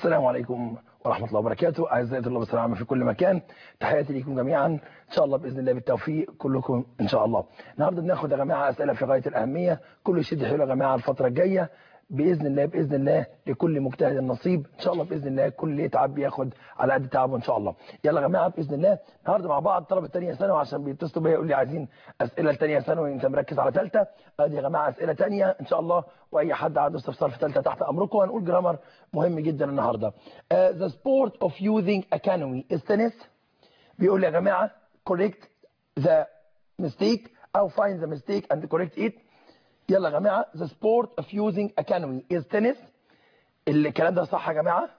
السلام عليكم ورحمة الله وبركاته أعزائي طلاب الثانوية العامة في كل مكان تحياتي ليكم جميعا إن شاء الله بإذن الله بالتوفيق كلكم إن شاء الله النهاردة بناخد يا جماعة أسئلة في غاية الأهمية كله يشد حيله يا جماعة الفترة الجاية بإذن الله بإذن الله لكل مجتهد نصيب إن شاء الله بإذن الله كل اللي يتعب ياخد على قد تعبه إن شاء الله يلا يا جماعة بإذن الله النهاردة مع بعض طلبة تانية ثانوي عشان بيتصلوا بيا يقول لي عايزين أسئلة لتانية ثانوي أنت مركز على ثالثة أدي يا جماعة أسئلة تانية إن شاء الله وأي حد عنده استفسار في ثالثة تحت أمركم هنقول جرامر مهم جدا النهاردة uh, The sport of using a canoe is tennis بيقول لي يا جماعة correct the mistake أو find the mistake and correct it يلا يا جماعة the sport of using a canoe is tennis الكلام ده صح يا جماعة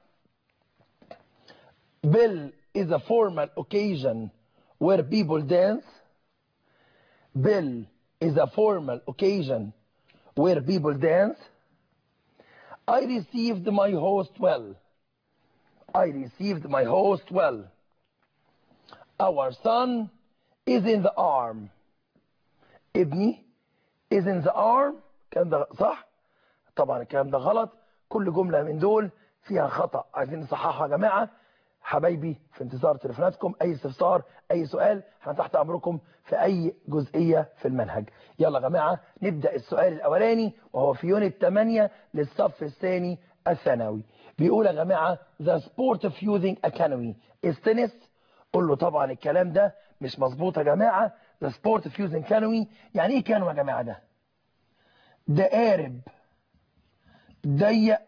Bill is a formal occasion where people dance Bill is a formal occasion where people dance I received my host well I received my host well Our son is in the arm ابني is in the arm الكلام ده صح طبعا الكلام ده غلط كل جملة من دول فيها خطأ عايزين نصححها يا جماعة حبايبي في انتظار تليفوناتكم اي استفسار اي سؤال احنا تحت امركم في اي جزئية في المنهج يلا يا جماعة نبدأ السؤال الاولاني وهو في يونت 8 للصف الثاني الثانوي بيقول يا جماعة the sport of using a canoe is tennis قول له طبعا الكلام ده مش مظبوط يا جماعة the sport of using canoe يعني ايه كانوا يا جماعة ده ده قارب ضيق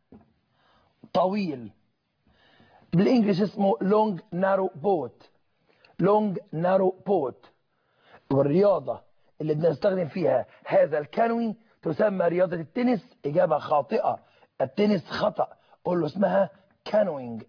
طويل بالانجلش اسمه لونج نارو بوت لونج نارو بوت والرياضة اللي بنستخدم فيها هذا الكانوي تسمى رياضة التنس إجابة خاطئة التنس خطأ قول له اسمها كانوينج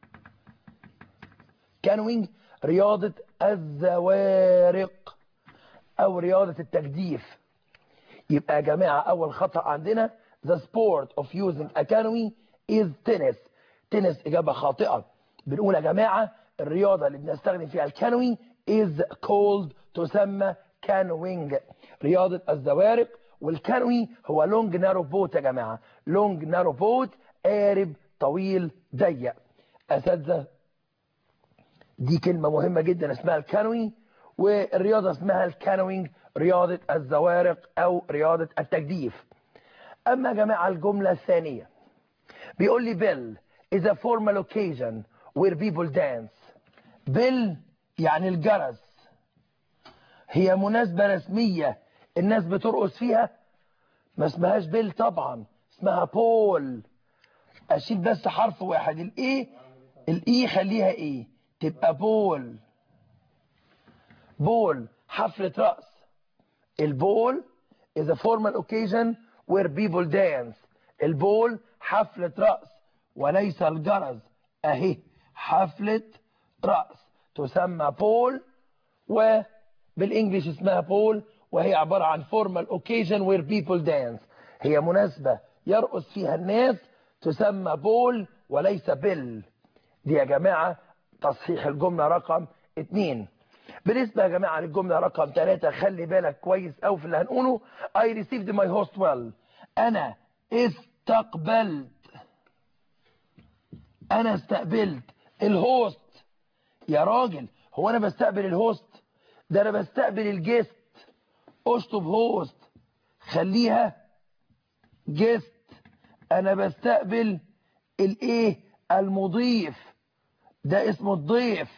كانوينج رياضة الزوارق أو رياضة التجديف يبقى يا جماعة أول خطأ عندنا the sport of using a canoe is tennis تنس إجابة خاطئة بنقول يا جماعة الرياضة اللي بنستخدم فيها الكانوي is called تسمى canoeing رياضة الزوارق والكانوي هو لونج نارو بوت يا جماعة لونج نارو بوت قارب طويل ضيق أساتذة دي كلمة مهمة جدا اسمها الكانوي والرياضة اسمها الكانوينج رياضة الزوارق أو رياضة التجديف أما يا جماعة الجملة الثانية بيقول لي بيل is a formal occasion where people dance بيل يعني الجرس هي مناسبة رسمية الناس بترقص فيها ما اسمهاش بيل طبعا اسمها بول اشيل بس حرف واحد الايه الاي خليها ايه تبقى بول بول حفلة رقص البول is a formal occasion where people dance البول حفلة رقص وليس الجرس اهي حفلة رقص تسمى بول وبالانجلش اسمها بول وهي عبارة عن formal occasion where people dance هي مناسبة يرقص فيها الناس تسمى بول وليس بيل دي يا جماعة تصحيح الجملة رقم اتنين بالنسبة يا جماعة للجملة رقم ثلاثة خلي بالك كويس أو في اللي هنقوله I received my host well أنا استقبلت أنا استقبلت الهوست يا راجل هو أنا بستقبل الهوست ده أنا بستقبل الجيست أشطب هوست خليها جيست أنا بستقبل الإيه المضيف ده اسمه الضيف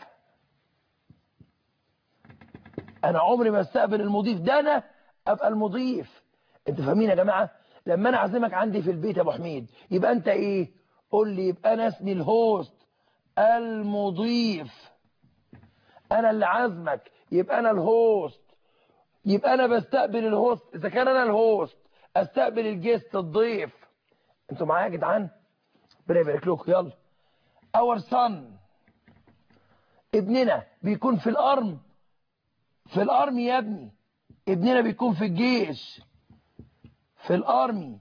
انا عمري ما استقبل المضيف ده انا ابقى المضيف انت فاهمين يا جماعه لما انا اعزمك عندي في البيت يا ابو حميد يبقى انت ايه قول لي يبقى انا اسمي الهوست المضيف انا اللي عازمك يبقى انا الهوست يبقى انا بستقبل الهوست اذا كان انا الهوست استقبل الجيست الضيف انتوا معايا يا جدعان ربنا يبارك لكم يلا اور son ابننا بيكون في الارم في الارمي يا ابني ابننا بيكون في الجيش في الارمي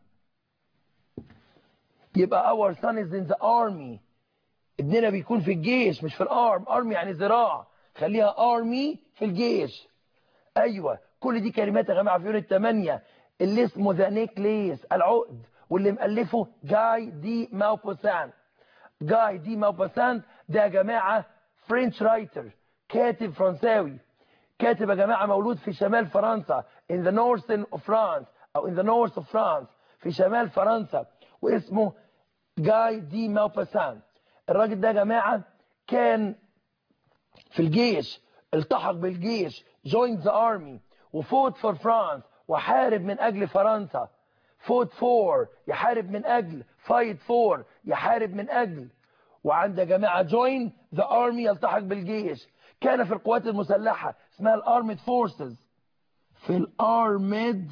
يبقى our son is in the army ابننا بيكون في الجيش مش في الارم ارمي يعني ذراع خليها ارمي في الجيش ايوه كل دي كلمات يا جماعه في يونت 8 اللي اسمه ذا نيكليس العقد واللي مؤلفه جاي دي ماوبوسان جاي دي موباسانت ده يا جماعة فرنش رايتر كاتب فرنساوي كاتب يا جماعة مولود في شمال فرنسا in the northern of France أو in the north of France في شمال فرنسا واسمه جاي دي موباسانت الراجل ده يا جماعة كان في الجيش التحق بالجيش joined the army وفوت for France وحارب من أجل فرنسا فوت for يحارب من أجل fight for يحارب من أجل وعند يا جماعة join the army يلتحق بالجيش كان في القوات المسلحة اسمها الارمد فورسز في الارمد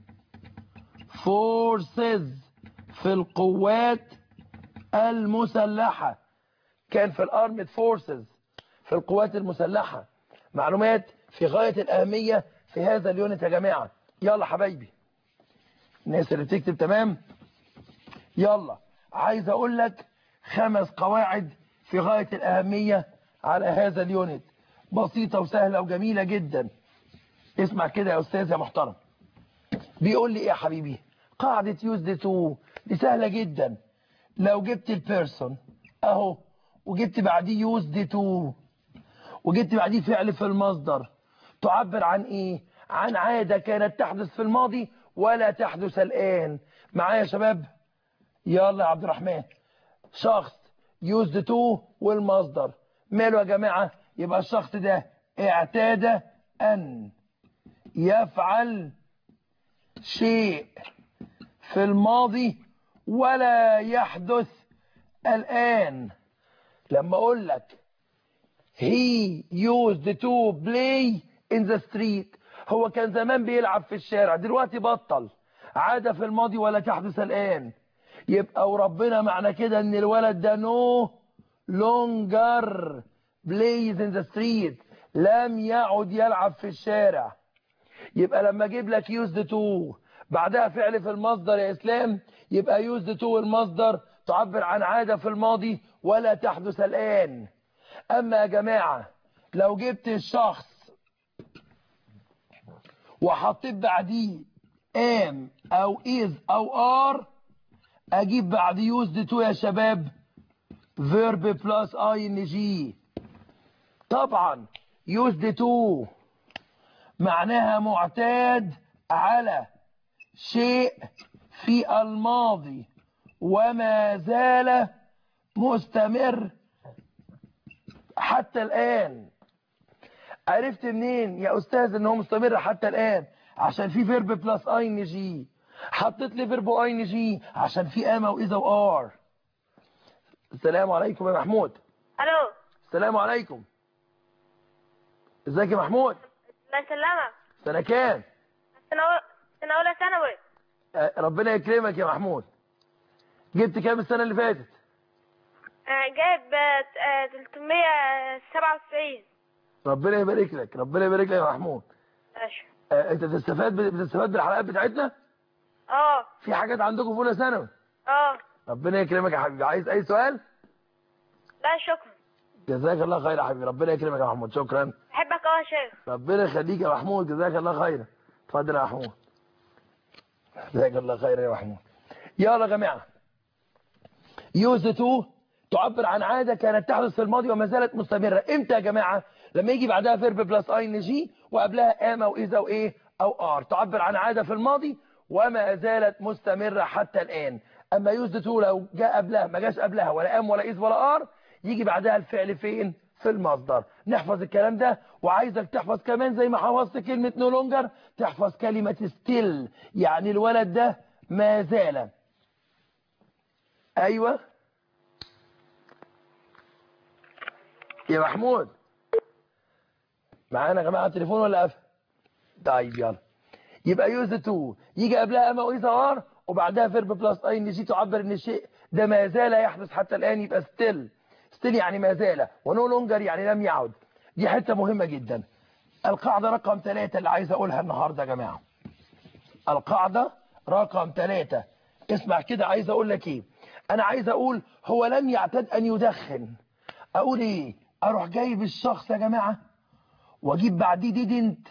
فورسز في القوات المسلحة كان في الارمد فورسز في القوات المسلحة معلومات في غاية الأهمية في هذا اليونت يا جماعة يلا حبايبي الناس اللي بتكتب تمام يلا عايز اقول لك خمس قواعد في غاية الأهمية على هذا اليونت بسيطة وسهلة وجميلة جدا اسمع كده يا أستاذ يا محترم بيقول لي ايه يا حبيبي قاعدة يوزد تو دي سهلة جدا لو جبت البيرسون اهو وجبت بعديه يوزد تو وجبت بعديه فعل في المصدر تعبر عن ايه عن عادة كانت تحدث في الماضي ولا تحدث الآن معايا يا شباب يلا يا عبد الرحمن شخص يوزد تو والمصدر ماله يا جماعة يبقى الشخص ده اعتاد أن يفعل شيء في الماضي ولا يحدث الآن لما أقول لك he used to play in the street هو كان زمان بيلعب في الشارع دلوقتي بطل عادة في الماضي ولا تحدث الآن يبقى وربنا معنى كده ان الولد ده no longer plays in the street لم يعد يلعب في الشارع يبقى لما اجيب لك used to بعدها فعل في المصدر يا اسلام يبقى used to المصدر تعبر عن عادة في الماضي ولا تحدث الآن اما يا جماعة لو جبت الشخص وحطيت بعديه am او is او are اجيب بعد used to يا شباب verb plus ing طبعا used to معناها معتاد على شيء في الماضي وما زال مستمر حتى الآن عرفت منين يا أستاذ ان هو مستمر حتى الآن عشان في فيرب بلس اين جي حطيت لي فيرب اين جي عشان في اما واذا وار السلام عليكم يا محمود الو السلام عليكم ازيك يا محمود الله يسلمك سنة كام سنة أو- سنة أولى ثانوي آه، ربنا يكرمك يا محمود جبت كام السنة اللي فاتت آه، جايب آه، آه، 397 ربنا يبارك لك ربنا يبارك لك يا محمود ماشي آه، انت بتستفاد بتستفاد بالحلقات بتاعتنا اه في حاجات عندكم في اولى ثانوي اه ربنا يكرمك يا حبيبي عايز اي سؤال لا شكرا جزاك الله خير يا حبيبي ربنا يكرمك يا محمود شكرا بحبك اه يا شيخ ربنا يخليك يا محمود جزاك الله خير اتفضل يا محمود جزاك الله خير يا محمود يلا يا جماعه يوز تو تعبر عن عاده كانت تحدث في الماضي وما زالت مستمره امتى يا جماعه لما يجي بعدها فيرب بلس اي ان جي وقبلها ام او اذا وايه او ار تعبر عن عاده في الماضي وما زالت مستمره حتى الان اما يوز تو لو جاء قبلها ما جاش قبلها ولا ام ولا اذ ولا ار يجي بعدها الفعل فين في المصدر نحفظ الكلام ده وعايزك تحفظ كمان زي ما حفظت كلمة نو لونجر تحفظ كلمة ستيل يعني الولد ده ما زال ايوه يا محمود معانا يا جماعه التليفون ولا قفل طيب يلا يبقى يوز تو يجي قبلها اما واذا ار وبعدها فيرب بلس اي ان جي تعبر ان الشيء ده ما زال يحدث حتى الان يبقى ستيل ستيل يعني ما زال ونو لونجر يعني لم يعد دي حته مهمه جدا القاعده رقم ثلاثة اللي عايز اقولها النهارده يا جماعه القاعده رقم ثلاثة اسمع كده عايز اقول لك ايه انا عايز اقول هو لم يعتد ان يدخن اقول ايه اروح جايب الشخص يا جماعه واجيب بعديه didn't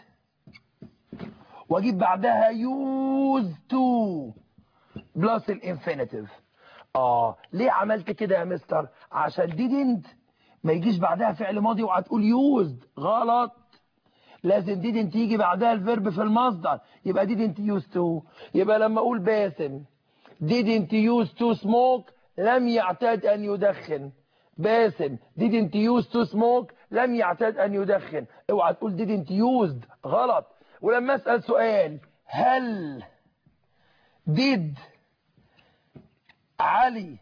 واجيب بعدها used to بلس الانفينيتيف اه ليه عملت كده يا مستر عشان didn't ما يجيش بعدها فعل ماضي وهتقول used غلط لازم didn't يجي بعدها الفيرب في المصدر يبقى didn't used to يبقى لما اقول باسم didn't used to smoke لم يعتاد ان يدخن باسم didn't used to smoke لم يعتاد ان يدخن اوعى تقول didn't used غلط ولما اسال سؤال هل did علي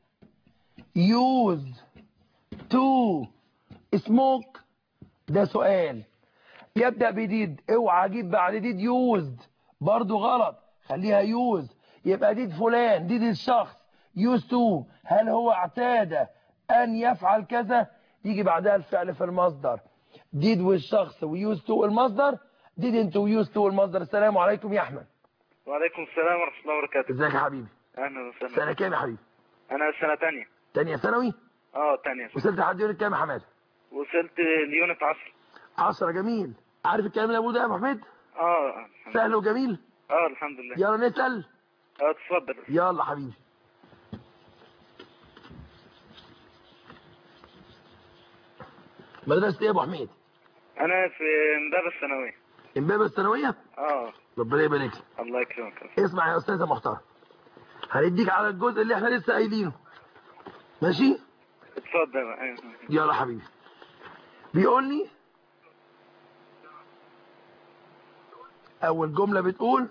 use to smoke ده سؤال يبدأ بديد اوعى اجيب بعد ديد يوزد برضو غلط خليها يوز يبقى ديد فلان ديد الشخص يوز تو هل هو اعتاد ان يفعل كذا يجي بعدها الفعل في المصدر ديد والشخص ويوز تو المصدر ديد انت ويوز تو المصدر السلام عليكم يا احمد وعليكم السلام ورحمة الله وبركاته ازيك يا حبيبي أهلا وسهلا سنة كام يا حبيبي أنا سنة تانية تانية ثانوي اه تانية وصلت لحد يونت كام يا حماده وصلت ليونت عصر عشرة جميل عارف الكلام اللي ابوه ده يا ابو حميد اه سهل وجميل اه الحمد لله يلا نسأل اه اتفضل يلا حبيبي مدرسة ايه يا ابو حميد أنا في امبابة الثانوية امبابة الثانوية اه ربنا يبارك لك الله يكرمك اسمع يا استاذ محترم هنديك على الجزء اللي احنا لسه قايلينه ماشي اتفضل أيوة. يلا حبيبي بيقول لي اول جملة بتقول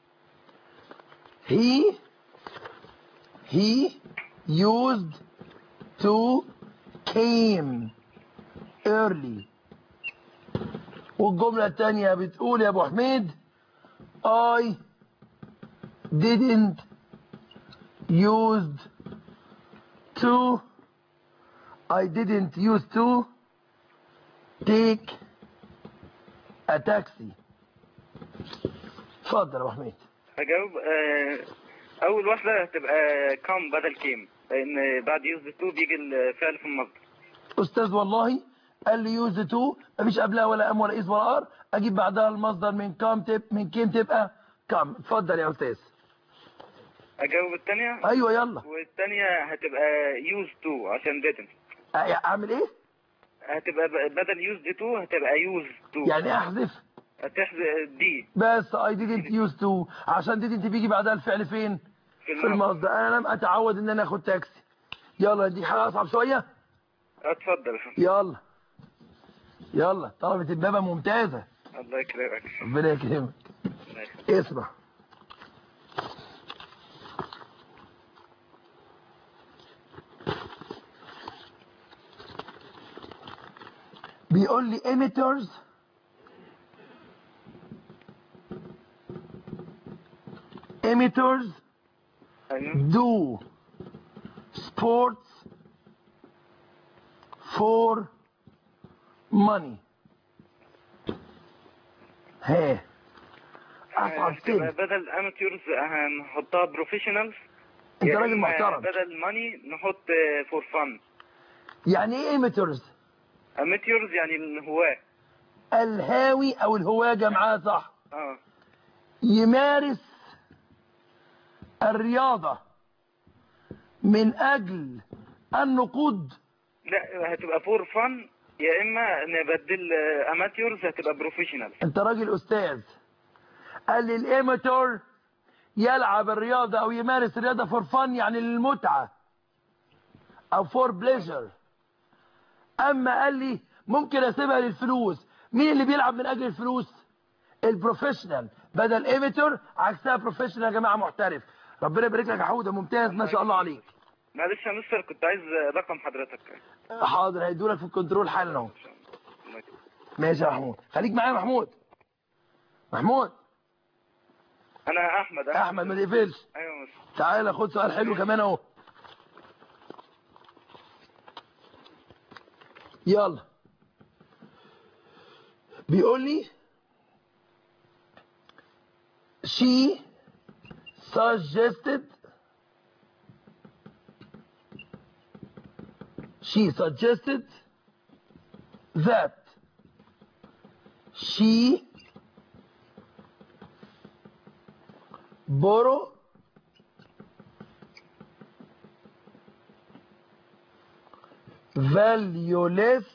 he he used to came early والجملة التانية بتقول يا ابو حميد I didn't used to I didn't used to take a taxi اتفضل يا ابو حميد هجاوب آه أول واحدة هتبقى كام بدل كيم لأن بعد يوز تو بيجي الفعل في المصدر استاذ والله قال لي يوز تو مفيش قبلها ولا ام ولا از ولا ار اجيب بعدها المصدر من كام تب من كيم تبقى كام اتفضل يا استاذ أجاوب التانية ايوه يلا والتانية هتبقى يوز تو عشان didn't أ- اعمل ايه هتبقى ب- بدل يوز تو هتبقى يوز تو يعني احذف هتحذف دي بس I didn't used to عشان didn't بيجي بعدها الفعل فين في في المصدر المصدر انا لم اتعود ان انا اخد تاكسي يلا دي حاجه اصعب شويه اتفضل يلا يلا طلبة البابا ممتازة الله يكرمك ربنا يكرمك الله يخليك. اسمع بيقول لي emitters emitters ايوه do sports for money ها اصعب هتبقى كلمة بدل اماتيورز هنحطها بروفيشنالز انت راجل محترم بدل ماني نحط فور فن يعني ايه emitters اماتيورز يعني الهواة الهاوي او الهواجة معاه صح اه يمارس الرياضة من اجل النقود لا هتبقى فور فن يا اما نبدل اماتيورز هتبقى بروفيشنالز انت راجل استاذ قال لي الاماتور يلعب الرياضة او يمارس الرياضة فور فن يعني للمتعة او فور بليجر اما قال لي ممكن اسيبها للفلوس مين اللي بيلعب من اجل الفلوس البروفيشنال بدل ايميتور عكسها بروفيشنال يا جماعة محترف ربنا يبارك لك يا حودة ممتاز ما شاء الله عليك معلش يا مستر كنت عايز رقم حضرتك حاضر هيدولك في الكنترول حالا اهو الله يكرمك. ماشي يا محمود خليك معايا يا محمود محمود انا احمد احمد ما تقفلش ايوه يا مستر تعالى خد سؤال حلو كمان اهو يلا بيقول لي she suggested she suggested that she borrow valueless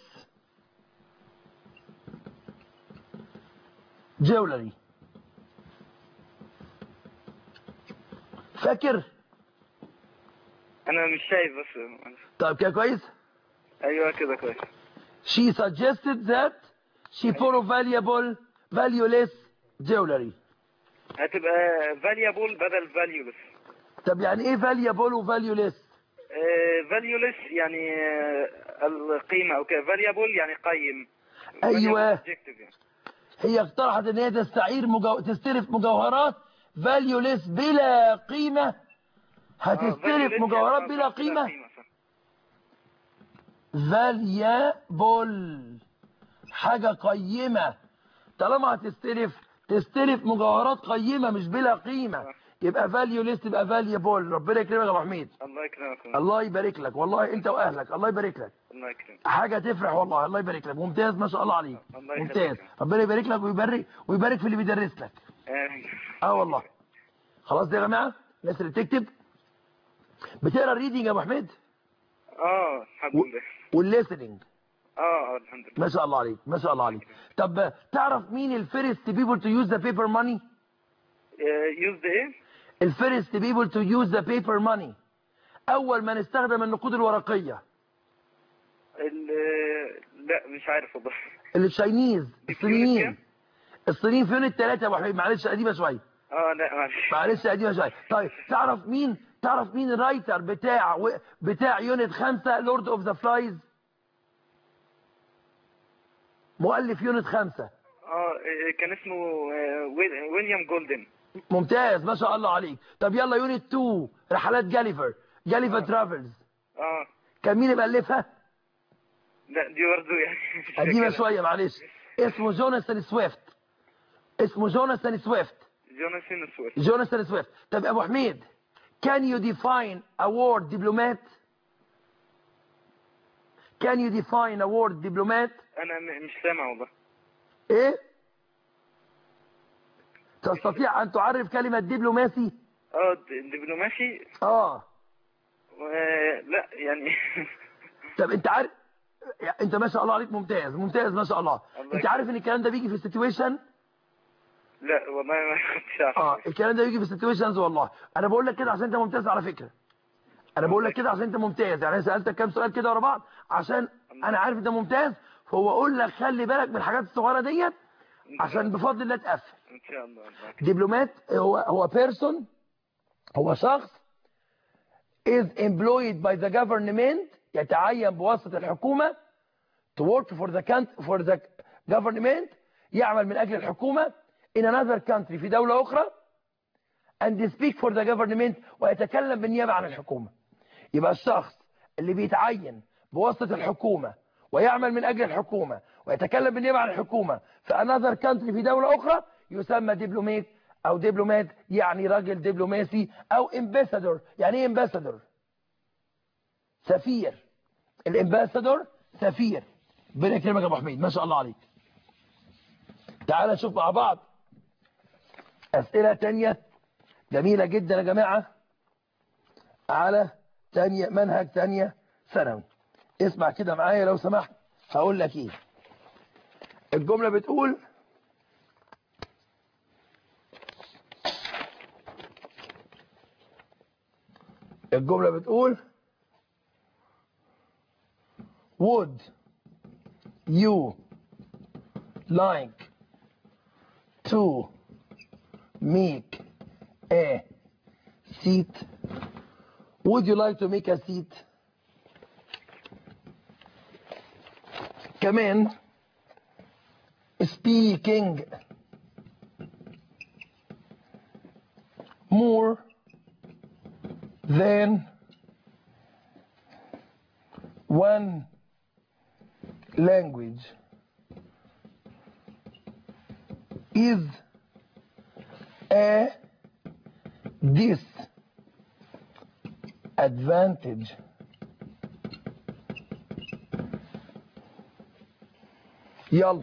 jewelry فاكر انا مش شايف بس طيب كده كويس ايوه كده كويس she suggested that she borrow valuable valueless jewelry هتبقى valuable بدل valueless طب يعني ايه valuable و valueless آه، valueless يعني آه، القيمة او كده valuable يعني قيم أيوة. Valuable adjective يعني. هي اقترحت ان هي تستعير مجو... تستلف مجوهرات valueless بلا قيمة آه، هتستلف valueless مجوهرات يعني بلا بلا قيمة صح. valuable حاجة قيمة طالما هتستلف تستلف مجوهرات قيمة مش بلا قيمة يبقى valueless تبقى valuable ربنا يكرمك يا ابو حميد الله يكرمك الله يبارك لك والله انت واهلك الله يبارك لك الله يكرمك حاجة تفرح والله الله يبارك لك ممتاز ما شاء الله عليك الله يخليك. ممتاز ربنا يبارك لك ويبارك ويبارك في اللي بيدرس لك آه، اه والله خلاص دي يا جماعه الناس اللي بتكتب بتقرا الريدنج يا ابو حميد اه الحمد و- لله والليسننج اه اه الحمد لله ما شاء الله عليك ما شاء الله عليك طب تعرف مين الفيرست بيبل تو يوز ذا بيبر ماني يوز ايه الفيرست بيبل تو يوز ذا بيبر ماني اول ما نستخدم النقود الورقيه ال- لا مش عارف والله التشاينيز دي في يونت الصينيين كام؟ الصينيين في يونت ثلاثه يا ابو حميد معلش قديمه شويه اه لا معلش معلش قديمه شويه طيب تعرف مين تعرف مين الرايتر بتاع و... بتاع يونت خمسة لورد اوف ذا فلايز مؤلف يونت خمسة اه إيه، كان اسمه آه، ويل- ويليام جولدن ممتاز ما شاء الله عليك طب يلا يونت 2 رحلات جاليفر جاليفر ترافلز اه كان مين اللي مؤلفها لا دي برضه يعني مش قديمه فاكرها. شويه معلش اسمه جوناثان سويفت اسمه جوناثان سويفت جوناثان سويفت جوناثان سويفت طب ابو حميد can you define a word diplomat can you define a word diplomat انا م- مش سامع والله ايه تستطيع ان تعرف كلمة دبلوماسي اه د- دبلوماسي اه آه، لا يعني طب انت عارف يعني انت ما شاء الله عليك ممتاز ممتاز ما شاء الله الله انت عارف ان الكلام ده بيجي في السيتويشن لا والله ما كنتش عارف اه الكلام ده بيجي في السيتويشنز والله انا بقول لك كده عشان انت ممتاز على فكرة انا بقول لك كده عشان انت ممتاز يعني انا سالتك كام سؤال كده ورا بعض عشان انا عارف انت ممتاز فهو اقول لك خلي بالك من الحاجات الصغيره ديت عشان بفضل الله تقفل ان شاء الله الله. دبلومات هو هو بيرسون هو شخص is employed by the government يتعين بواسطة الحكومة to work for the country for the government يعمل من أجل الحكومة in another country في دولة أخرى and speak for the government ويتكلم بالنيابة عن الحكومة يبقى الشخص اللي بيتعين بواسطة الحكومة ويعمل من أجل الحكومة ويتكلم بالنيابة عن الحكومة في another country في دولة أخرى يسمى دبلومات أو دبلومات يعني راجل دبلوماسي أو امباسادور يعني إيه امباسادور سفير الامباسادور سفير ربنا يكرمك يا ابو حميد ما شاء الله عليك تعال نشوف مع بعض أسئلة تانية جميلة جدا يا جماعة على تانية منهج تانية ثانوي اسمع كده معايا لو سمحت هقول لك ايه الجملة بتقول الجملة بتقول would you like to make a seat would you like to make a seat كمان speaking more than one language is a disadvantage يلا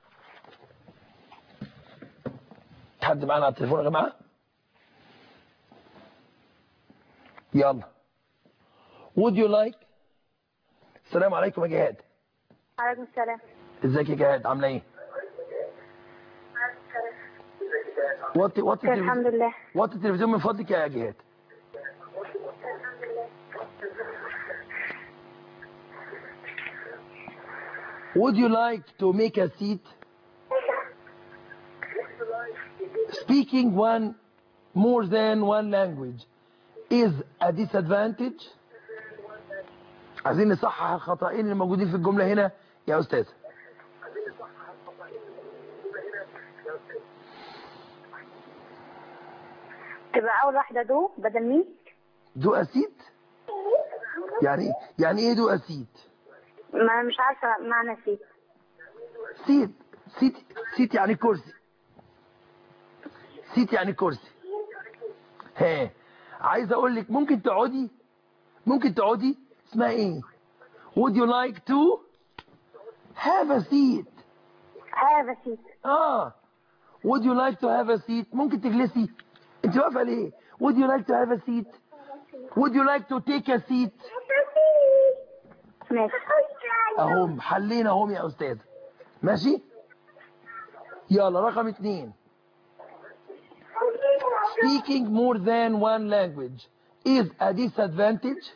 حد معانا على التليفون يا جماعه يلا would you like السلام عليكم يا جهاد عليكم السلام ازيك يا جهاد عامله ايه وطي وطي الحمد التلفزيون لله وطي التلفزيون من فضلك يا جهاد Would you like to make a seat? Speaking one more than one language is a disadvantage. عايزين نصحح الخطأين اللي موجودين في الجملة هنا يا أستاذ. تبقى أول واحدة دو بدل مين؟ دو أسيد؟ يعني يعني إيه دو أسيد؟ ما مش عارفة معنى سيت سيت سيت سيت يعني كرسي سيت يعني كرسي ها عايز اقول لك ممكن تقعدي ممكن تقعدي اسمها ايه would you like to have a seat هذا سيت اه would you like to have a seat ممكن تجلسي انت واقفه ليه would you like to have a seat would you like to take a seat ماشي اهم حلينا اهم يا استاذ ماشي يلا رقم اتنين speaking more than one language is a disadvantage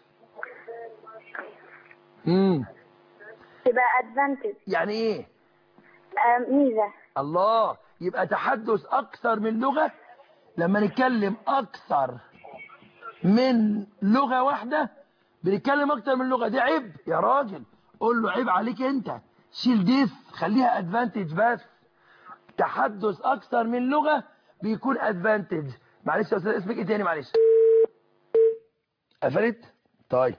امم تبقى أدفانتج يعني ايه ميزة الله يبقى تحدث اكثر من لغة لما نتكلم اكثر من لغة واحدة بنتكلم اكتر من لغة دي عيب يا راجل قول له عيب عليك انت شيل ديس خليها ادفانتج بس تحدث اكثر من لغة بيكون ادفانتج معلش يا استاذ اسمك ايه تاني معلش قفلت طيب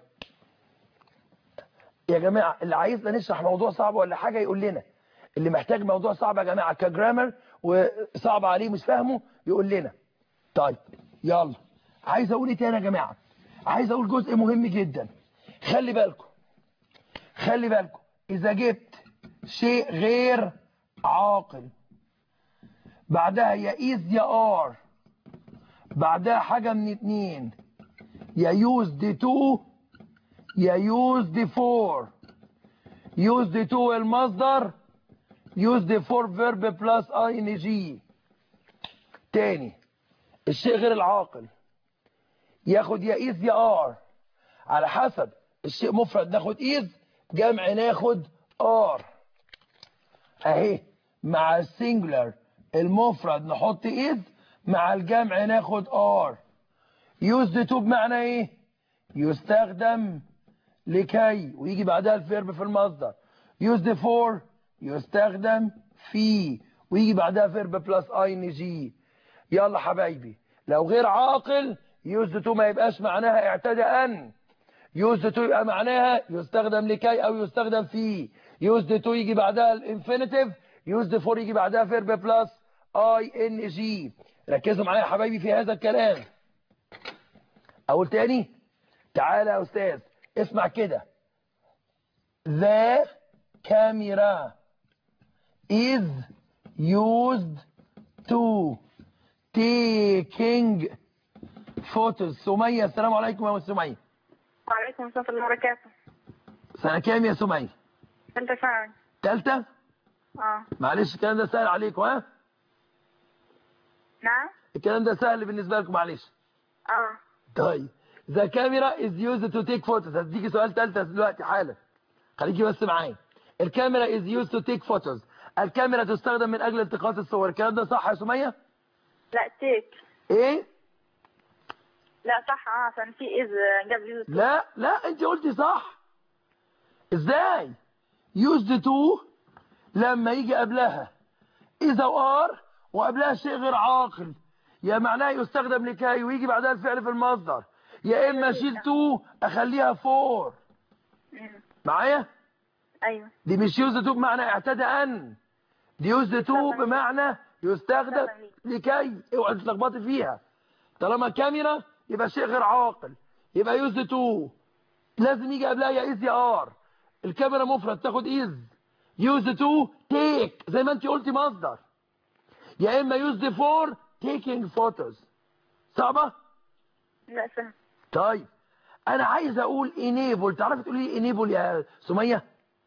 يا جماعة اللي عايزنا نشرح موضوع صعب ولا حاجة يقول لنا اللي محتاج موضوع صعب يا جماعة كجرامر وصعب عليه مش فاهمه يقول لنا طيب يلا عايز اقول ايه تاني يا جماعة عايز اقول جزء مهم جدا خلي بالكم خلي بالكم اذا جبت شيء غير عاقل بعدها يا ايز يا ار بعدها حاجة من اتنين يا يوز دي تو يا يوز دي فور يوز دي تو المصدر يوز دي فور فيرب بلس اي ان جي تاني الشيء غير العاقل ياخد يا ايز يا ار على حسب الشيء مفرد ناخد ايز جمع ناخد ار اهي مع السنجلر المفرد نحط ايز مع الجمع ناخد ار يوز تو بمعنى ايه يستخدم لكي ويجي بعدها الفيرب في المصدر يوز فور يستخدم في ويجي بعدها فيرب بلس اي ان جي يلا حبايبي لو غير عاقل يوز تو ما يبقاش معناها اعتدى ان يوز تو يبقى معناها يستخدم لكي او يستخدم في يوز تو يجي بعدها الانفينيتيف يوز فور يجي بعدها فيرب بلس اي ان جي ركزوا معايا يا حبايبي في هذا الكلام اقول تاني تعالى يا استاذ اسمع كده the camera is used to taking photos سمية السلام عليكم يا سمية وعليكم السلام ورحمة الله وبركاته سنة كام يا سمية أنت فاهم تالتة اه معلش الكلام ده سهل عليكم ها نعم الكلام ده سهل بالنسبة لكم معلش اه طيب the camera is used to take photos هديكي سؤال تالتة دلوقتي حالا خليكي بس معايا الكاميرا is used to take photos الكاميرا تستخدم من اجل التقاط الصور الكلام ده صح يا سمية لا تيك ايه لا صح اه عشان في إذ قبل يوز لا لا انت قلتي صح ازاي used to لما يجي قبلها اذا وار وقبلها شيء غير عاقل يا معناه يستخدم لكي ويجي بعدها الفعل في المصدر يا اما اشيل تو اخليها فور معايا أيوه دي مش يوز تو بمعنى اعتدى ان دي يوز تو بمعنى يستخدم لكي اوعى تتلخبطي فيها طالما كاميرا يبقى شيء غير عاقل يبقى يوز تو لازم يجي قبلها يا ايز يا ار الكاميرا مفرد تاخد ايز يوز تو تيك زي ما انت قلتي مصدر يا اما يوز فور تيكينج فوتوز صعبه لا فهم طيب انا عايز اقول انيبل تعرفي تقولي لي انيبل يا سميه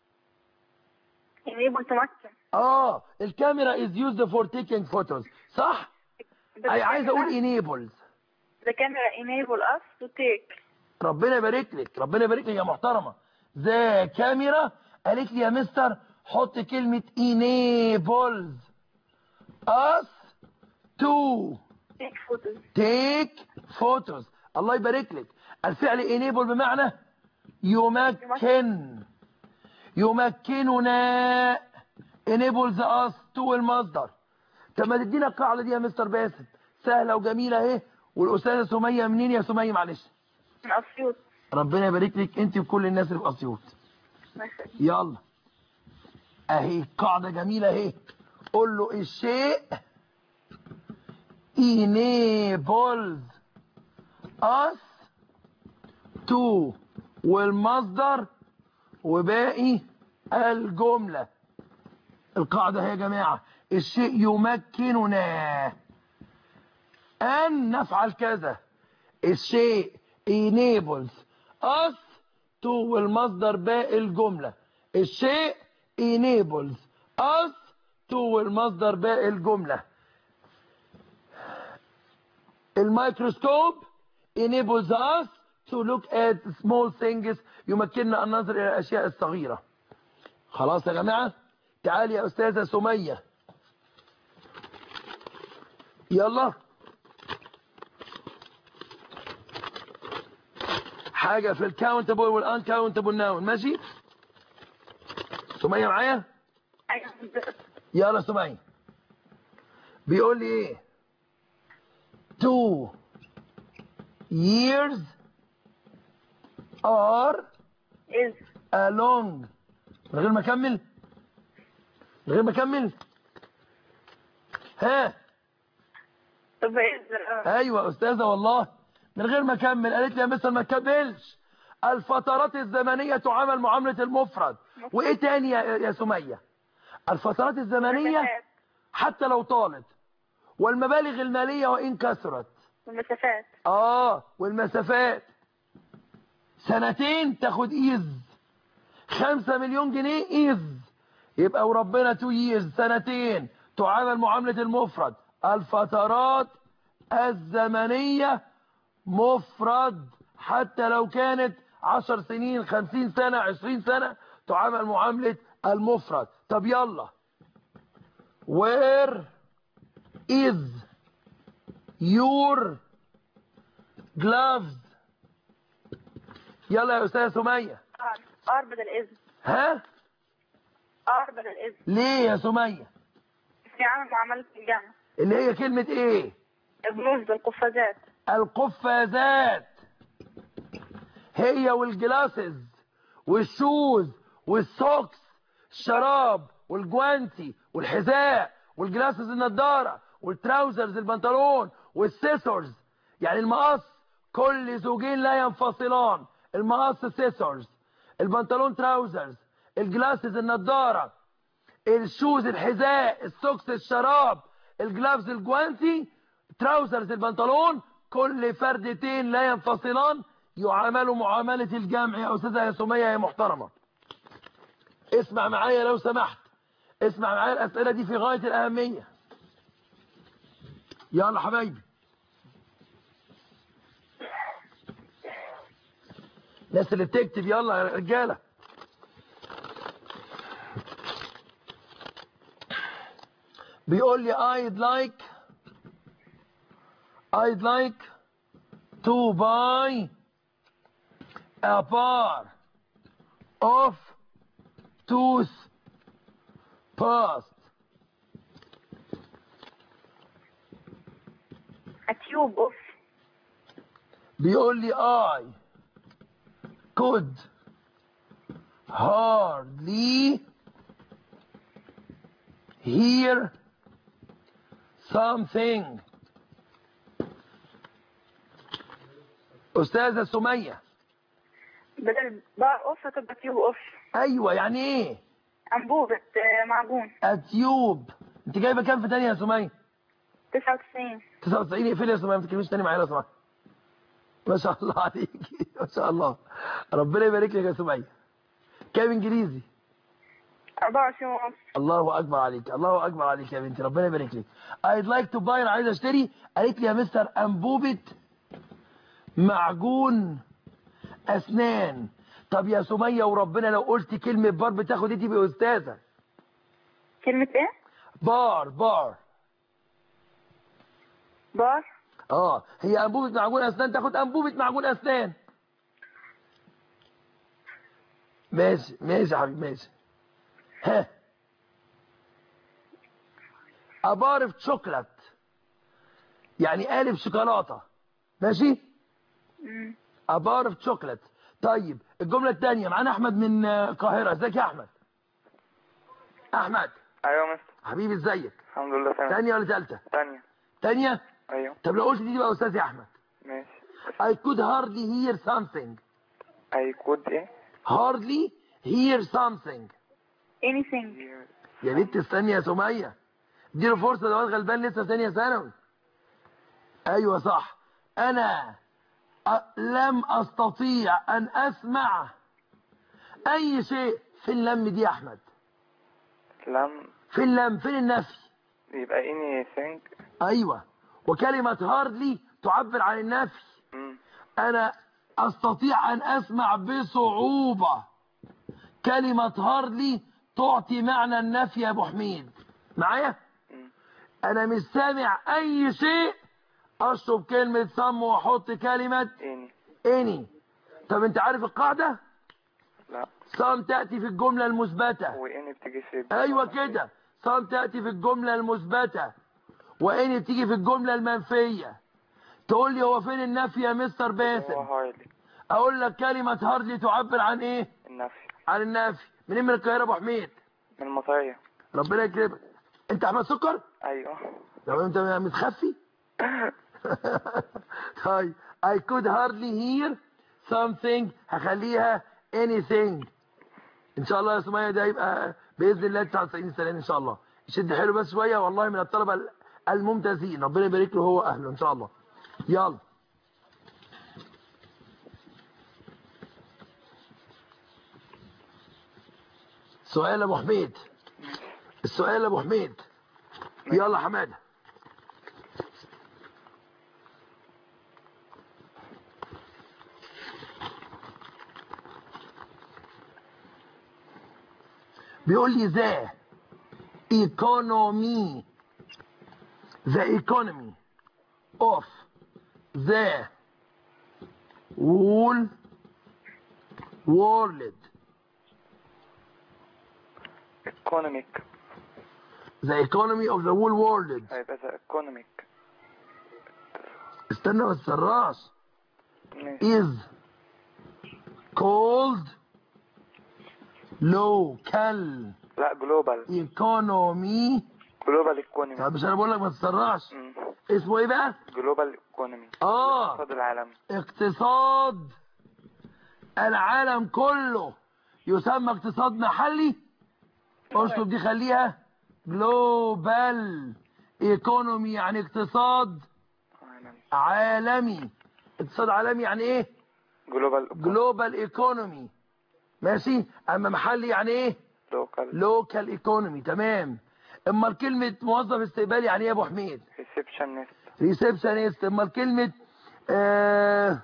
enable تمكن اه الكاميرا is used for taking photos صح بس أي عايز اقول الكاميرا- enables the camera enable us to take ربنا يبارك لك ربنا يبارك لك يا محترمه ذا كاميرا قالت لي يا مستر حط كلمه enables us to take photos take photos الله يبارك لك الفعل enable بمعنى يمكن يمكننا enables us to المصدر طب ما تدينا القاعده دي يا مستر باسم سهله وجميله اهي والاستاذه سميه منين يا سميه معلش من أسيوط ربنا يبارك لك انت وكل الناس اللي في اسيوط مثلا يلا اهي قاعده جميله اهي قول له الشيء enables us to والمصدر وباقي الجمله القاعده اهي يا جماعه الشيء يمكننا ان نفعل كذا الشيء enables us to والمصدر باقي الجملة الشيء enables us to والمصدر باقي الجملة الميكروسكوب enables us to look at small things يمكننا أن ننظر إلى الأشياء الصغيرة خلاص يا جماعة تعالي يا أستاذة سمية يلا حاجة في الكاونتبل والانكاونتبل ناون ماشي سمية معايا أيوة يلا سمية بيقول لي ايه two years are is along من غير ما اكمل من غير ما اكمل ها طب is ايوه استاذه والله من غير ما اكمل قالت لي يا مستر ما تكملش الفترات الزمنيه تعامل معامله المفرد وايه تاني يا يا سميه الفترات الزمنيه مسافات حتى لو طالت والمبالغ الماليه وان كثرت المسافات اه والمسافات سنتين تاخد ايز خمسة مليون جنيه ايز يبقى وربنا تو ييرز سنتين تعامل معاملة المفرد الفترات الزمنية مفرد حتى لو كانت عشر سنين خمسين سنة عشرين سنة تعامل معاملة المفرد طب يلا where is your gloves يلا يا استاذ سمية ار ار بدل is ها ار بدل is ليه يا سمية في عمل معاملة الجامعة اللي هي كلمة ايه البنوز القفازات القفازات هي والجلاسز والشوز والسوكس الشراب والجوانتي والحذاء والجلاسز النضارة والتراوزرز البنطلون والسيسورز يعني المقص كل زوجين لا ينفصلان المقص سيسورز البنطلون تراوزرز الجلاسز النضارة الشوز الحذاء السوكس الشراب الجلافز الجوانتي تراوزرز البنطلون كل فردتين لا ينفصلان يعاملوا معاملة الجمع يا أستاذة يا سمية يا محترمة اسمع معايا لو سمحت اسمع معايا الأسئلة دي في غاية الأهمية يلا حبايبي الناس اللي بتكتب يلا يا رجالة بيقول لي I'd like I'd like to buy a bar of tooth paste a tube of بيقول لي I could hardly hear something أستاذة سمية بدل بار اوف هتبقى تيوب اوف أيوة يعني إيه انبوبة آه، معجون أتيوب أنت جايبة كام في تانية يا سمية 99 99 اقفلي يا سمية ما تتكلميش تاني معايا لو سمحت ما شاء الله عليك ما شاء الله ربنا يبارك لك يا سمية كام انجليزي 24 ونص الله اكبر عليك الله اكبر عليك يا بنتي ربنا يبارك لك I'd like to buy انا عايز اشتري قالت لي يا مستر انبوبة معجون اسنان طب يا سمية وربنا لو قلت كلمة بار بتاخد ايه تبقى استاذة كلمة ايه؟ بار بار بار اه هي انبوبة معجون اسنان تاخد انبوبة معجون اسنان ماشي ماشي يا حبيبي ماشي ها أبارف شوكولات يعني قالب شوكولاتة ماشي مم. أبارف شوكولات طيب الجملة الثانية معانا أحمد من آه، القاهرة ازيك يا أحمد أحمد ايوه مستر حبيبي ازيك الحمد لله تمام ثانية ولا ثالثة ثانية ثانية ايوه طب لو قلت دي تبقى أستاذ يا أحمد ماشي I could hardly hear something اي كود ايه hardly hear something anything يا بنت استني يا سمية اديله فرصة ده واد غلبان لسه ثانية ثانوي ايوه صح انا أ- لم استطيع ان اسمع اي شيء في اللم دي يا احمد لم في اللم فين النفي يبقى anything ايوه وكلمة هاردلي تعبر عن النفي مم. انا استطيع ان اسمع بصعوبة كلمة هاردلي تعطي معنى النفي يا ابو حميد معايا مم. انا مش سامع اي شيء اشرب كلمة سم واحط كلمة any اني طب انت عارف القاعدة لا سم تأتي في الجملة المثبتة واني بتيجي في ايوه كده سم تأتي في الجملة المثبتة واني بتيجي في الجملة المنفية تقول لي هو فين النفي يا مستر هو باسم هاردلي اقول لك كلمة هاردلي تعبر عن ايه النفي عن النفي منين من القاهرة ابو حميد من المطرية ربنا يكرمك انت احمد سكر ايوه لو انت متخفي طيب I could hardly hear something هخليها anything ان شاء الله يا سمية ده يبقى باذن الله 99 سنه ان شاء الله شد حلو بس شويه والله من الطلبه الممتازين ربنا يبارك له هو اهله ان شاء الله يلا سؤال ابو حميد السؤال ابو حميد يلا حماده بيقول لي ذا economy the economy of the whole world economic the economy of the whole world هيبقى the economic استنى ما تسرعش ماشي is called local لا global economy global economy طب مش انا بقول لك ما تسرعش مم. اسمه ايه بقى global economy اه اقتصاد العالم اقتصاد العالم كله يسمى اقتصاد محلي اشطب دي خليها جلوبال ايكونومي يعني اقتصاد عالم عالمي اقتصاد عالمي يعني ايه global economy جلوبال ايكونومي ماشي اما محلي يعني ايه local لوكال ايكونومي تمام اما كلمه موظف استقبالي يعني ايه يا ابو حميد receptionist ريسبشنست اما كلمه آه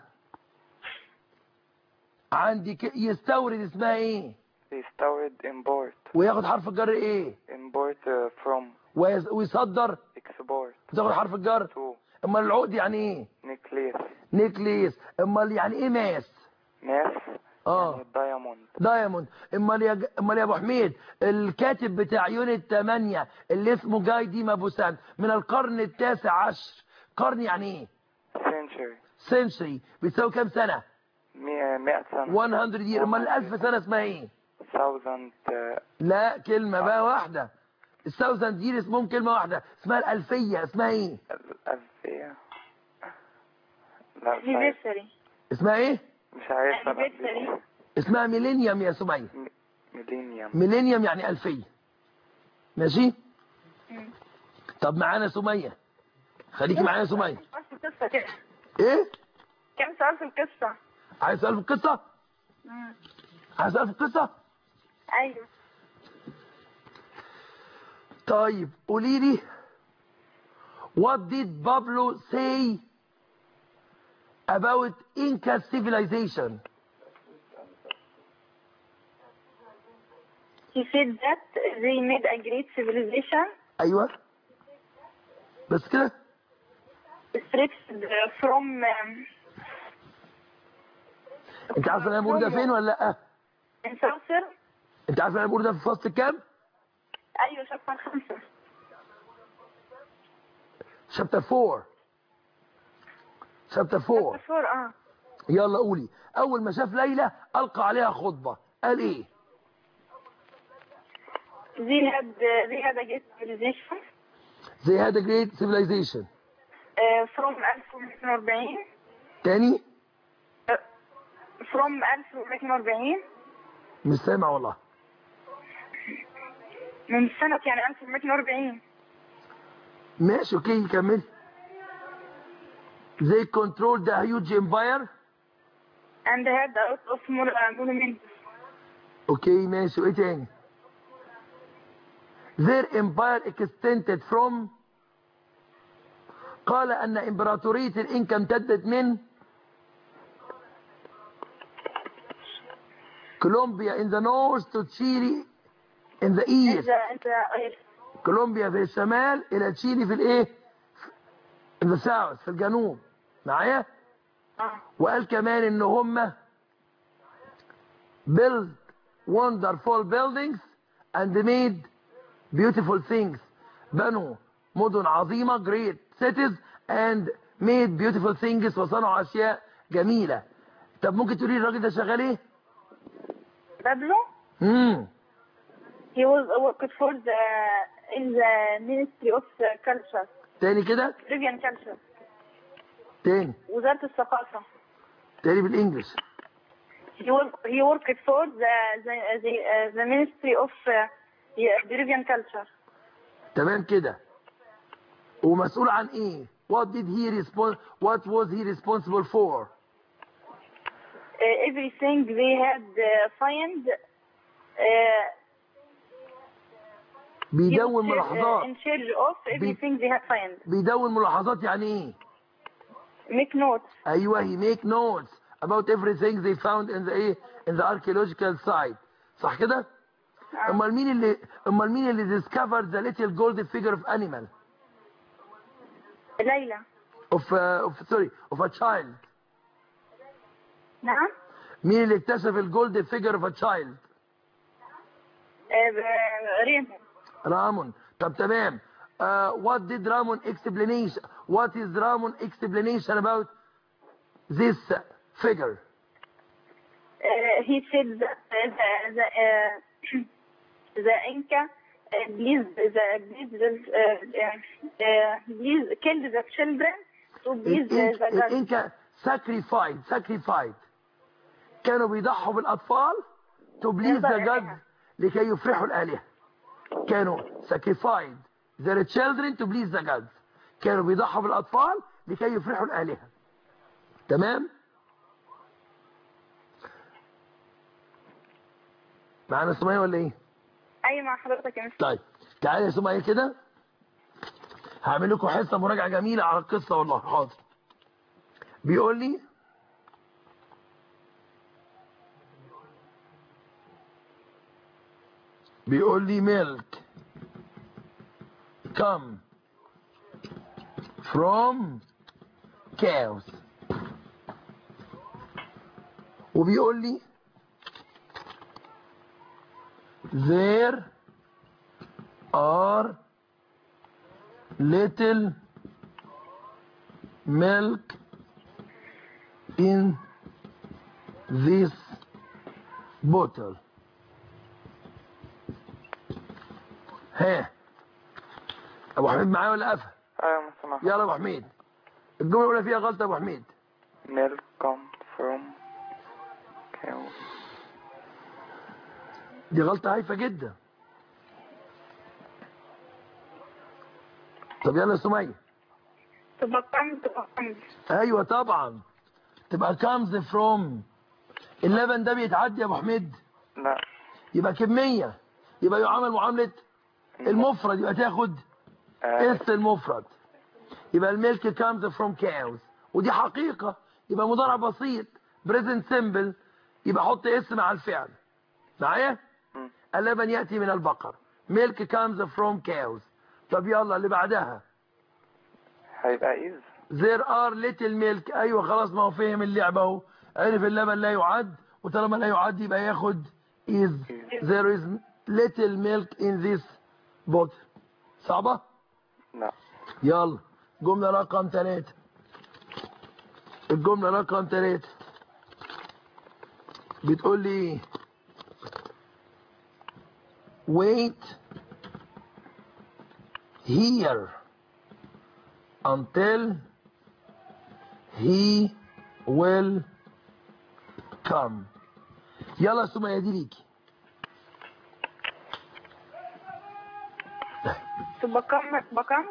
عندي ك... يستورد اسمها ايه يستورد import وياخد حرف الجر ايه import uh, from ويز... ويصدر export تاخد حرف الجر to اما العقد يعني ايه necklace نيكليس اما يعني ايه ماس mass اه يعني diamond دايموند امال يا ج- امال يا ابو حميد الكاتب بتاع يونت 8 اللي اسمه جاي ديما بوسان من القرن التاسع عشر قرن يعني ايه century سنشري بيساوي كام سنه مئة مئة سنة 100 year امال الالف سنه اسمها ايه thousand uh, لا كلمه بقى واحده الثاوزند دير اسمهم كلمه واحده اسمها الالفيه اسمها ايه الألفية لا مش عارف anniversary اسمها ايه مش عارف أنا anniversary اسمها ميلينيوم يا سميه ميلينيوم ميلينيوم يعني الفيه ماشي مم. طب معانا سميه خليكي معانا سميه بس قصة كده ايه كم سؤال في القصة عايز سؤال في القصه مم. عايز سؤال في القصه أيوه طيب قولي لي what did Pablo say about Inca civilization He said that they made a great civilization ايوه بس كده stretched from um, انت عارفه انا بقول ده فين ولا لا in Saucer انت عارفه انا بقول ده في فصل كام أيوه شابتر خمسة شابتر 4 شابتر 4 شابتر اه يلا قولي اول ما شاف ليلى القى عليها خطبه قال ايه they had they had a great civilization they had a great civilization uh, from 1240 تاني uh, from 1240 مش سامع والله من سنة يعني 1240 ماشي اوكي كمل they controlled a huge empire and had a lot of mon- uh, monuments اوكي ماشي وايه تاني their empire extended from قال ان امبراطورية الانكا امتدت من كولومبيا in the north to Chile in the in east the, in the كولومبيا في الشمال الى تشيلي في الايه in the south في الجنوب معايا آه. وقال كمان ان هم built wonderful buildings and made beautiful things بنوا مدن عظيمة great cities and made beautiful things وصنعوا اشياء جميلة طب ممكن تقولي الراجل ده شغال ايه؟ Pablo امم he was worked for the in the Ministry of Culture تاني كده Peruvian Culture تاني وزارة الثقافة تاني بالانجلش he worked he worked for the the the, uh, the Ministry of uh, Peruvian Culture تمام كده ومسؤول عن ايه what did he respond what was he responsible for uh, everything they had uh, find uh, he was بيدون uh, ملاحظات in charge of everything they had find بيدون ملاحظات يعني ايه make notes ايوه he make notes about everything they found in the ايه in the archaeological site صح كده آه. امال مين اللي امال مين اللي discovered the little golden figure of animal ليلى of uh, of sorry of a child نعم مين اللي اكتشف الجولد figure of a child uh, ريم رامون طب تمام uh, what did Ramon explanation what is Ramon explanation about this figure uh, he said that uh, the the, uh, the Inca uh, please the please the, uh, uh, uh, please killed the children to please the, the gods. الانكا sacrified sacrified كانوا بيضحوا بالاطفال to please the gods لكي يفرحوا الالهه كانوا sacrified their children to please the gods كانوا بيضحوا بالاطفال لكي يفرحوا الالهه تمام معانا سمية ولا ايه ايوه مع حضرتك يا مستر طيب تعالى يا سمية كده هعمل لكم حصه مراجعه جميله على القصه والله حاضر بيقول لي بيقول لي milk come from cows وبيقول لي there are little milk in this bottle ها ابو حميد معايا ولا قفل ايوه مسامح يلا يا ابو حميد الجمله الاولى فيها غلطه يا ابو حميد milk come from cow دي غلطه هايفه جدا طب يلا يا سميه تبقمت تبقمت ايوه طبعا تبقى comes from اللبن ده بيتعدي يا ابو حميد لا يبقى كمية يبقى يعامل معاملة المفرد يبقى تاخد آه. اس المفرد يبقى الميلك comes from cows ودي حقيقة يبقى مضارع بسيط present simple يبقى حط اس مع الفعل معايا مم. اللبن يأتي من البقر milk comes from cows طب يلا اللي بعدها هيبقى is there are little milk ايوه خلاص ما هو فهم اللعبة اهو عرف اللبن لا يعد وطالما لا يعد يبقى ياخد is there is little milk in this bottle صعبة لا يلا جملة رقم ثلاثة الجملة رقم ثلاثة بتقول لي ايه wait here until he will come يلا يا سمية دي ليكي to become become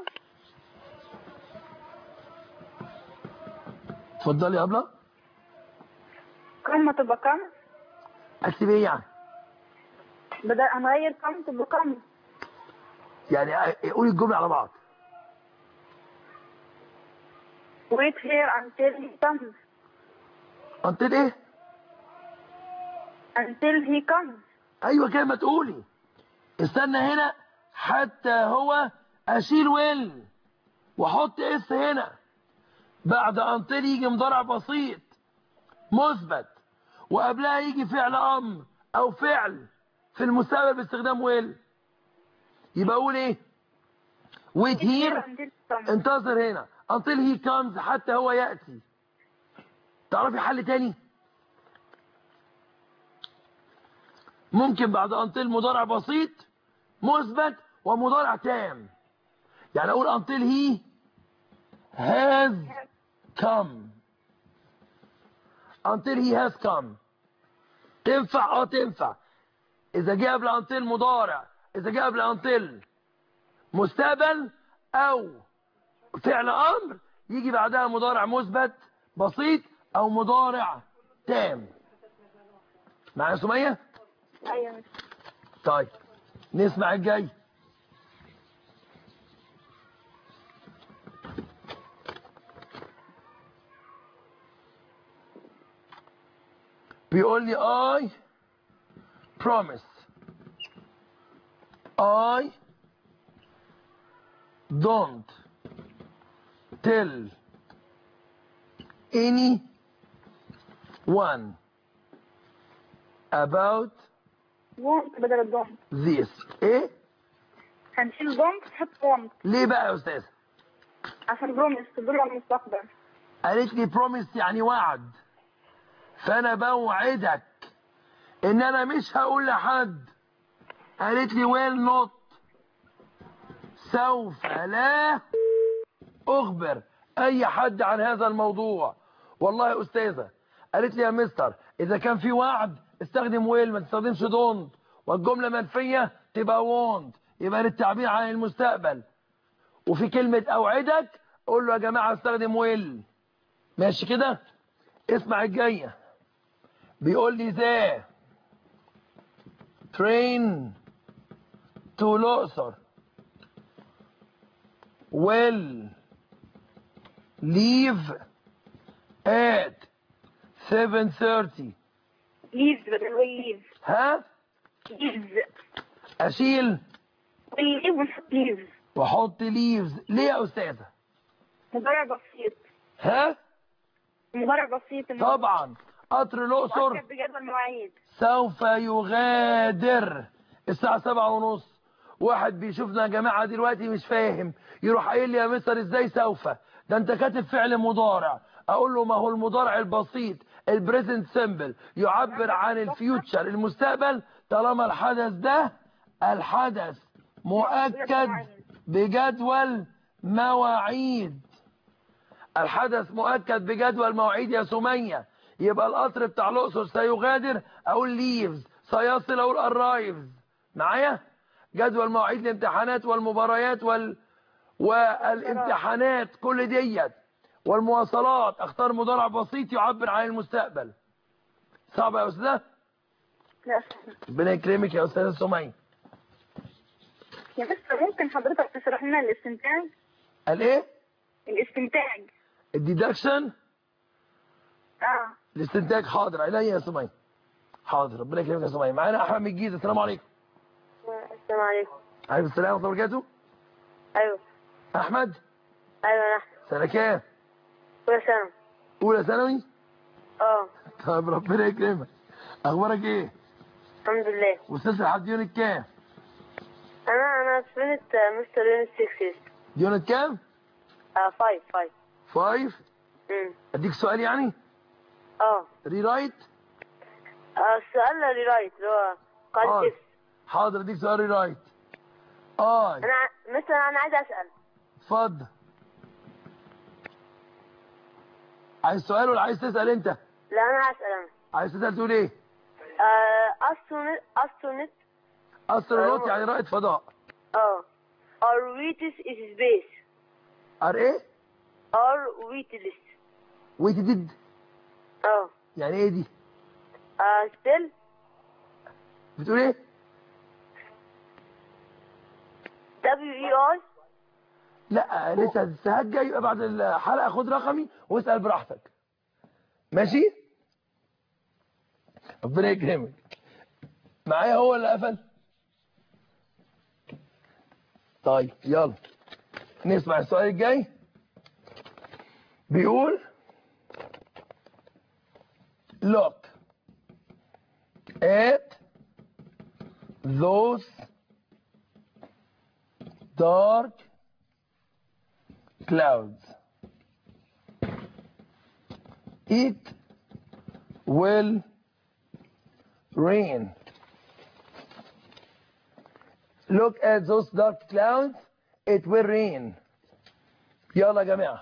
اتفضلي يا ابله come to become اكتب ايه يعني بدل هنغير come to become يعني قولي الجملة على بعض wait here until he comes until ايه until he comes ايوه كده ما تقولي استنى هنا حتى هو اشيل ويل واحط اس هنا بعد انطل يجي مضارع بسيط مثبت وقبلها يجي فعل امر او فعل في المستقبل باستخدام ويل يبقى اقول ايه wait here until he comes انتظر هنا until he comes حتى هو يأتي تعرفي حل تاني ممكن بعد until مضارع بسيط مثبت ومضارع تام يعني اقول until he has come until he has come تنفع اه تنفع اذا جه قبل until مضارع اذا جه قبل until مستقبل او فعل امر يجي بعدها مضارع مثبت بسيط او مضارع تام معايا يا سميه ايوه طيب نسمع الجاي بيقول لي I promise I don't tell any one about won't بدل الدونت this ايه هنشيل دونت نحط won't ليه بقى يا استاذ عشان بروميس تدل على المستقبل قالت لي بروميس يعني وعد فانا بوعدك ان انا مش هقول لحد قالت لي ويل نوت سوف لا اخبر اي حد عن هذا الموضوع والله يا استاذه قالت لي يا مستر اذا كان في وعد استخدم ويل ما تستخدمش دونت والجمله منفيه تبقى وونت يبقى للتعبير عن المستقبل وفي كلمه اوعدك قول له يا جماعه استخدم ويل ماشي كده اسمع الجايه بيقول لي ذا train to الأقصر will leave at 7:30 ليفز بدل ويل ليفز ها ليفز اشيل ويل ليف ونحط ليفز واحط leaves ليه يا استاذه مضارع بسيط ها مضارع بسيط طبعا قطر الاقصر مؤكد بجدول المواعيد سوف يغادر الساعة سبعة ونص واحد بيشوفنا يا جماعة دلوقتي مش فاهم يروح قايل لي يا مستر ازاي سوف ده انت كاتب فعل مضارع اقول له ما هو المضارع البسيط البريزنت سيمبل يعبر عن الفيوتشر المستقبل طالما الحدث ده الحدث مؤكد بجدول مواعيد الحدث مؤكد بجدول مواعيد يا سمية يبقى القطر بتاع الأقصر سيغادر أقول ليفز سيصل أقول أرايفز معايا جدول مواعيد الامتحانات والمباريات وال... والامتحانات كل ديت والمواصلات اختار مضارع بسيط يعبر عن المستقبل صعب يا استاذه لا ربنا يكرمك يا استاذه سمية يا مستر ممكن حضرتك تشرح لنا الاستنتاج قال ايه الاستنتاج الديدكشن اه الاستنتاج حاضر عينيا يا سمية حاضر ربنا يكرمك يا سمية معانا احمد من الجيزه السلام عليكم السلام عليكم عليكم السلام ورحمه الله وبركاته ايوه احمد ايوه انا احمد سنه كام كل سنه اولى ثانوي اه طيب ربنا يكرمك اخبارك ايه الحمد لله واستاذ لحد يونت كام انا انا في يونت مستر يونت 6 يونت كام اه 5 5 5 امم اديك سؤال يعني اه ري رايت آه، السؤال اللي رايت اللي هو قال حاضر كيف حاضر اديك سؤال ري رايت اي انا ع- مثلا انا عايز اسال اتفضل عايز سؤال ولا عايز تسال انت لا انا هسال انا عايز تسال تقول ايه آه، استرونت استرونت استرونوت أيوة. يعني رائد فضاء اه orbitus is space ار ايه orbitus ويت ديد اه يعني ايه دي آه، still بتقول ايه W E I لا لسه الساعات جاي يبقى بعد الحلقه خد رقمي واسال براحتك ماشي ربنا يكرمك معايا هو اللي قفل طيب يلا نسمع السؤال الجاي بيقول look at those dark clouds. It will rain. Look at those dark clouds. It will rain. يلا يا جماعة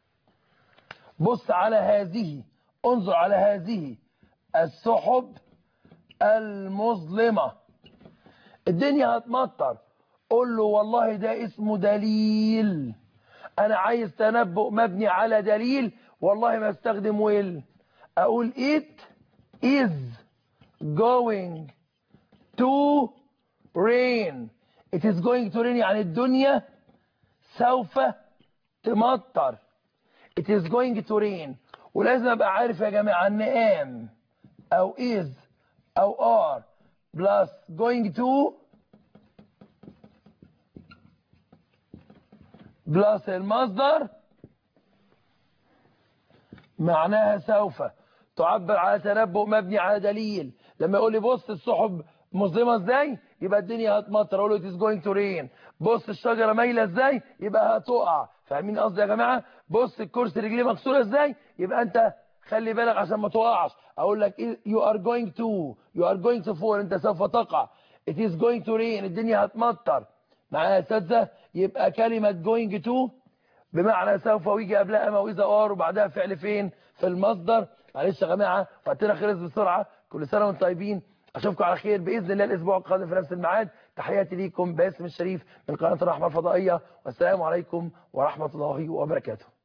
بص على هذه انظر على هذه السحب المظلمة الدنيا هتمطر قول له والله ده اسمه دليل انا عايز تنبؤ مبني على دليل والله ما استخدم will اقول it is going to rain it is going to rain يعني الدنيا سوف تمطر it is going to rain ولازم ابقى عارف يا جماعه ان am او is او are plus going to بلس المصدر معناها سوف تعبر على تنبؤ مبني على دليل لما يقول لي بص السحب مظلمه ازاي يبقى الدنيا هتمطر اقول له it is going to rain بص الشجره مايله ازاي يبقى هتقع فاهمين قصدي يا جماعه بص الكرسي رجليه مكسوره ازاي يبقى انت خلي بالك عشان ما تقعش اقول لك you are going to you are going to fall انت سوف تقع it is going to rain الدنيا هتمطر معايا يا اساتذه يبقى كلمه going to بمعنى سوف ويجي قبلها اما واذا ار وبعدها فعل فين في المصدر معلش يا جماعه وقتنا خلص بسرعه كل سنه وانتم طيبين اشوفكم على خير باذن الله الاسبوع القادم في نفس الميعاد تحياتي ليكم باسم الشريف من قناه الرحمه الفضائيه والسلام عليكم ورحمه الله وبركاته